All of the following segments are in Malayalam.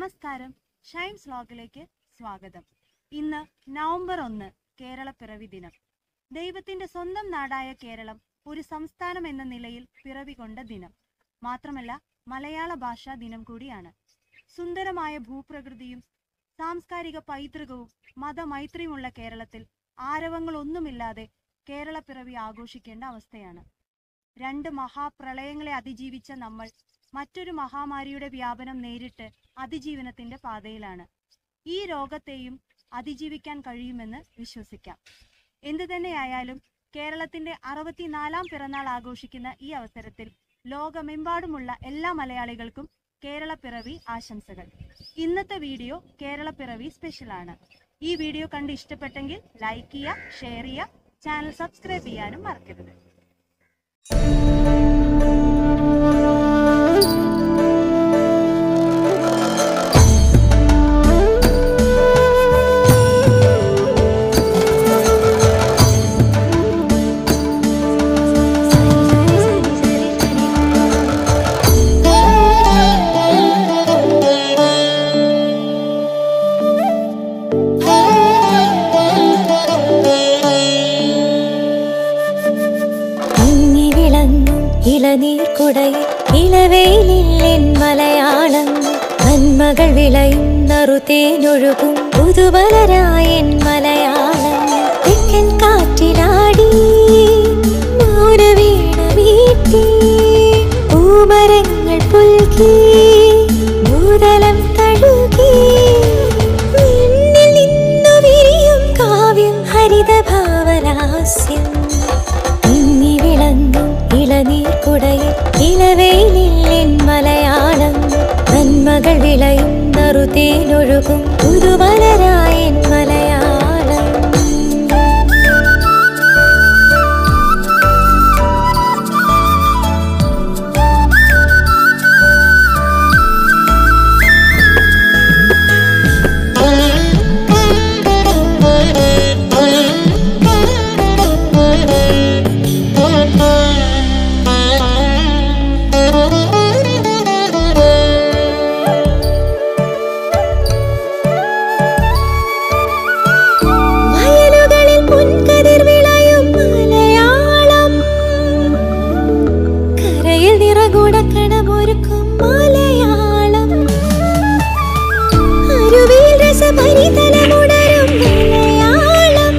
നമസ്കാരം ഷൈൻസ് വ്ലോഗിലേക്ക് സ്വാഗതം ഇന്ന് നവംബർ ഒന്ന് കേരളപ്പിറവി ദിനം ദൈവത്തിന്റെ സ്വന്തം നാടായ കേരളം ഒരു സംസ്ഥാനം എന്ന നിലയിൽ പിറവി കൊണ്ട ദിനം മാത്രമല്ല മലയാള ഭാഷാ ദിനം കൂടിയാണ് സുന്ദരമായ ഭൂപ്രകൃതിയും സാംസ്കാരിക പൈതൃകവും മതമൈത്രിയുമുള്ള കേരളത്തിൽ ആരവങ്ങളൊന്നുമില്ലാതെ കേരളപ്പിറവി ആഘോഷിക്കേണ്ട അവസ്ഥയാണ് രണ്ട് മഹാപ്രളയങ്ങളെ അതിജീവിച്ച നമ്മൾ മറ്റൊരു മഹാമാരിയുടെ വ്യാപനം നേരിട്ട് അതിജീവനത്തിന്റെ പാതയിലാണ് ഈ രോഗത്തെയും അതിജീവിക്കാൻ കഴിയുമെന്ന് വിശ്വസിക്കാം എന്തു തന്നെയായാലും കേരളത്തിന്റെ അറുപത്തിനാലാം പിറന്നാൾ ആഘോഷിക്കുന്ന ഈ അവസരത്തിൽ ലോകമെമ്പാടുമുള്ള എല്ലാ മലയാളികൾക്കും കേരളപ്പിറവി ആശംസകൾ ഇന്നത്തെ വീഡിയോ കേരളപ്പിറവി സ്പെഷ്യലാണ് ഈ വീഡിയോ കണ്ട് ഇഷ്ടപ്പെട്ടെങ്കിൽ ലൈക്ക് ചെയ്യുക ഷെയർ ചെയ്യുക ചാനൽ സബ്സ്ക്രൈബ് ചെയ്യാനും മറക്കരുത് ഇങ്ങി വിളങ്ങും ഇളനീർ കുടയിൽ ഇളവേലില്ലെൻ മലയാളം നന്മകൾ വിളയും നറുതേനൊഴുകും പുതുമലരായൻ മലയാളം തെക്കൻ കാറ്റിലാടി മൗനവീണ വീട്ടി പൂമരങ്ങൾ പുൽകി ഭൂതലം തഴുകി വിണ്ണിൽ നിന്നു വിരിയും കാവ്യം ഹരിതഭാവലാസ്യം ഇങ്ങി വിളങ്ങും ഇളനീർ കുടയിൽ ഇളവേലില്ലെൻ മലയാളം നന്മകൾ വിളയും നറുതേനൊഴുകും പുതുമലരായൻ മലയാളം വയലുകളിൽ പൊൻകതിർ വിളയും മലയാളം കരയിൽ നിറകൂടക്കണമൊരുക്കും മലയാളം അരുവിയിൽ രസപരിതലമുടരും മലയാളം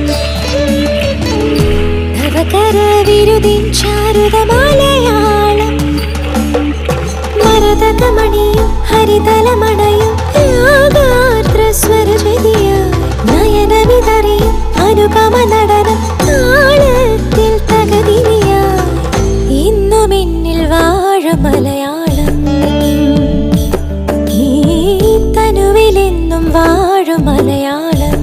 നവകര വിരുദിൻ ചാരുത മലയാളം മരതകമണിയും ഹരിതലമണയും രാഗാർദ്ര സ്വരജതിയായി നയനവിതറിയും അനുപമ നടനം താളത്തിൽ തകതിരിയായി ഇന്നും എന്നിൽ വാഴ മലയാളം ഈ തനുവിലെന്നും വാഴും മലയാളം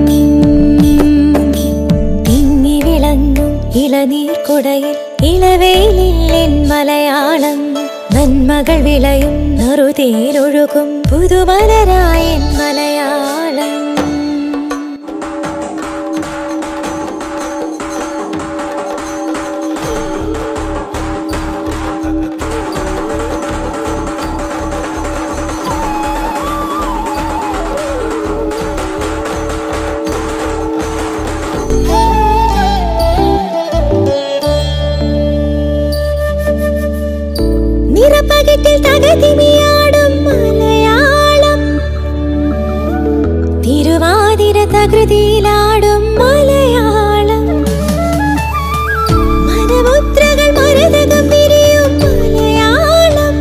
തിങ്ങി വിളങ്ങും ഇളനീർ കുടയിൽ ഇളവേലില്ലെൻ മലയാളം നന്മകൾ വിളയും നറുതേരൊഴുകും പുതുമലരായൻ മലയാളം നിറപ്പകിട്ടിൽ തകതിമിയാടും മലയാളം തിരുവാതിര തകൃതിയിലാടും മലയാളം മനമുദ്രകൾ മരതകം വിരിയും മലയാളം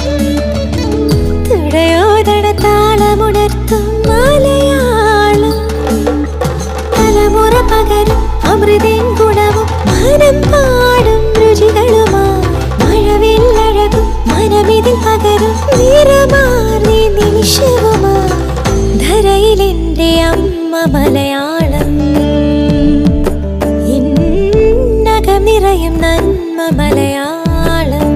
തുടയോതട താളമുണർത്തും മലയാളം തലമുറ പകരും അമൃതേൻ ഗുണവും മനം പാടും രുചികളുമായി മഴവില്ലഴകും മനമിതിൽ പകരും നിറമാർന്ന നിമിഷവുമായി ധരയിലെന്റെ അമ്മ മലയാളം ഇന്നകം നിറയും നന്മ മലയാളം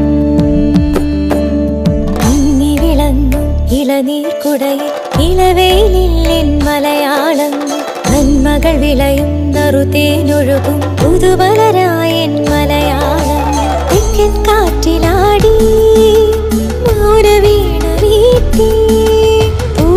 ഇങ്ങി വിളങ്ങും ഇളനീർ കുടയിൽ ഇളവേലില്ലെൻ മലയാളം നന്മകൾ വിളയും നറുതേനൊഴുകും പുതുമലരായൻ മലയാളം തെക്കൻ കാറ്റിലാടി മൗനവീണ വീട്ടി പൂ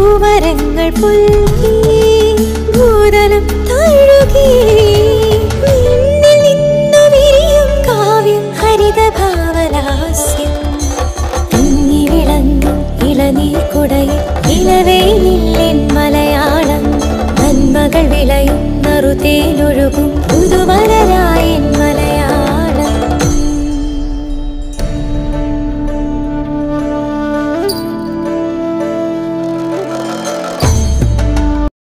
ഇളനീർക്കുടയിൽ ഇളവേലില്ലെൻ മലയാളം നന്മകൾ വിളയും നറുതേനൊഴുകും പുതുമല